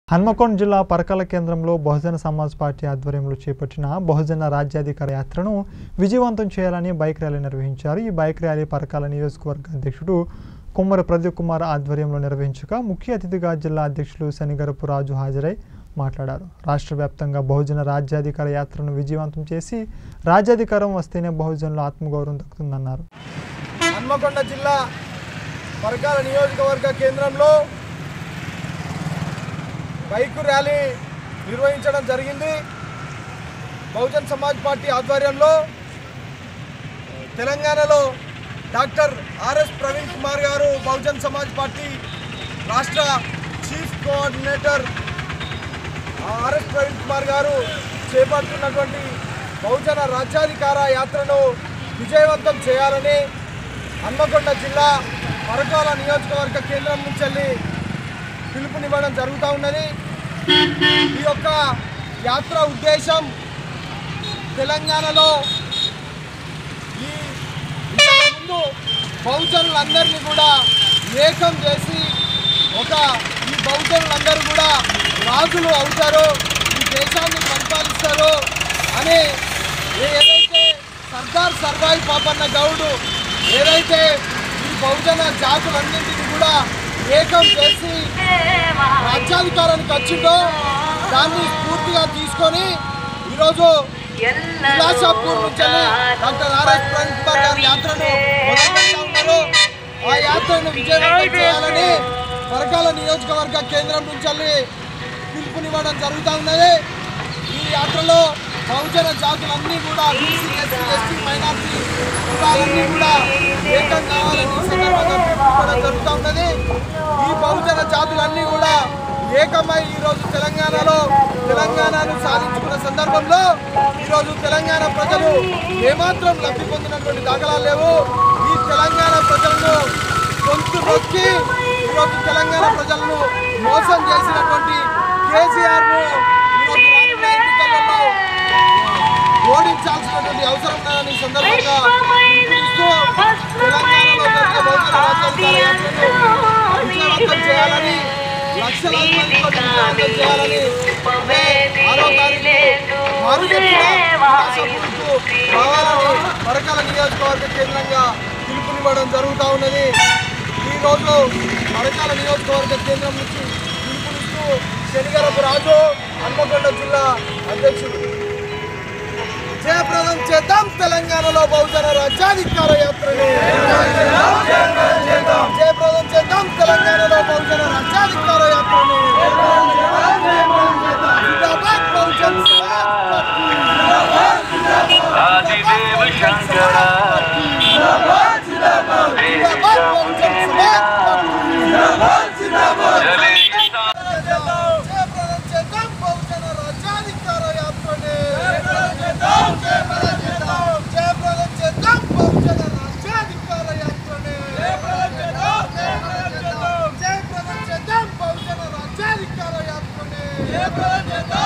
హన్మకొండ జిల్లా పరకాల కేంద్రంలో బహుజన సమాజ్ పార్టీ ఆధ్వర్యంలో చేపట్టిన బహుజన రాజ్యాధికార యాత్రను విజయవంతం చేయాలని బైక్ ర్యాలీ నిర్వహించారు ఈ బైక్ ర్యాలీ పరకాల నియోజకవర్గ అధ్యక్షుడు కుమ్మరి ప్రదీప్ కుమార్ ఆధ్వర్యంలో నిర్వహించగా ముఖ్య అతిథిగా జిల్లా అధ్యక్షులు శనిగరపు రాజు హాజరై మాట్లాడారు రాష్ట్ర వ్యాప్తంగా బహుజన రాజ్యాధికార యాత్రను విజయవంతం చేసి రాజ్యాధికారం వస్తేనే బహుజనుల ఆత్మగౌరవం దక్కుతుందన్నారు హన్మకొండ జిల్లా పరకాల నియోజకవర్గ కేంద్రంలో బైక్ ర్యాలీ నిర్వహించడం జరిగింది బహుజన్ సమాజ్ పార్టీ ఆధ్వర్యంలో తెలంగాణలో డాక్టర్ ఆర్ఎస్ ప్రవీణ్ కుమార్ గారు బహుజన్ సమాజ్ పార్టీ రాష్ట్ర chief coordinator RS Praveen Kumar గారు చేపడుతున్నటువంటి బహుజన రాజ్యాధికార యాత్రను విజయవంతం చేయాలని హన్మకొండ జిల్లా పరకాల నియోజకవర్గ కేంద్రం నుంచి వెళ్ళి పిలుపునివ్వడం జరుగుతూ ఉన్నది ఈ యొక్క యాత్ర ఉద్దేశం తెలంగాణలో ఈ ఇంతకుముందు బహుజనులందరినీ కూడా ఏకం చేసి ఒక ఈ బహుజనులందరూ కూడా రాజులు అవుతారు ఈ దేశాన్ని పరిపాలిస్తారు అని ఏదైతే సర్దార్ సర్వాయి పాపన్న గౌడు ఏదైతే ఈ బహుజన జాతులన్నింటినీ కూడా ఏకం చేసి రాజ్యాధికారానికి వచ్చిందో దాన్ని స్ఫూర్తిగా తీసుకొని ఈరోజు విలాసాపూర్ నుంచి వెళ్ళి డాక్టర్ ఆర్ఎస్ ప్రణ్ కుమార్ గారి యాత్రను మొదలుపెడతా ఉన్నారు ఆ యాత్రను విజయవంతం చేయాలని పరకాల నియోజకవర్గ కేంద్రం నుంచి వెళ్ళి పిలుపునివ్వడం జరుగుతూ ఉన్నది ఈ యాత్రలో బహుజన జాతులన్నీ కూడా బీసీ ఎస్సీ ఎస్టీ మైనార్టీ కులాలన్నీ కూడా ఏకం కావాలని ఈ సందర్భంగా పిలుపునివ్వడం జరుగుతూ ఉన్నది ఈ బహుజన జాతులన్నీ కూడా ఏకమై ఈరోజు తెలంగాణలో తెలంగాణను సాధించుకున్న సందర్భంలో ఈరోజు తెలంగాణ ప్రజలు ఏమాత్రం లబ్ధి పొందినటువంటి దాఖలాలు లేవు ఈ తెలంగాణ ప్రజలను గొంతు నొక్కి ఈరోజు తెలంగాణ ప్రజలను మోసం చేసినటువంటి కేసీఆర్ను ఈరోజు రానున్న ఎన్నికలలో ఓడించాల్సినటువంటి అవసరం ఉందని ఈ సందర్భంగా పిలుపునిస్తూ తెలంగాణలో జరిగే బహుజన రాజ్యాధికార యాత్రను విజయవంతం చేయాలని లక్షలాది మందితో విజయవంతం చేయాలని మే ఆరో తారీఖు మరుగెత్తున విలాసపూర్కు రావాలని పరకాల నియోజకవర్గ కేంద్రంగా పిలుపునివ్వడం జరుగుతూ ఉన్నది ఈరోజు పరకాల నియోజకవర్గ కేంద్రం నుంచి పిలుపునిస్తూ శనిగరపు రాజు హన్మకొండ జిల్లా అధ్యక్షుడు జయప్రదం చేద్దాం తెలంగాణలో బహుజన రాజ్యాధికార యాత్రను జయప్రదం చేద్దాం తెలంగాణలో బహుజన రాజ్యాధికార యాత్రను జిందాబాద్ బహుజన్ సమాజ్ పార్టీ. ఆదిదేవ శంకర జిందాబాద్ బహుజన్ సమాజ్ పార్టీ. జలే జయప్రదం చేద్దాం బహుజన రాజ్యాధికార యాత్రను జయప్రదం చేద్దాం బహుజన రాజ్యాధికార యాత్రను జయప్రదం చేద్దాం బహుజన రాజ్యాధికార యాత్రను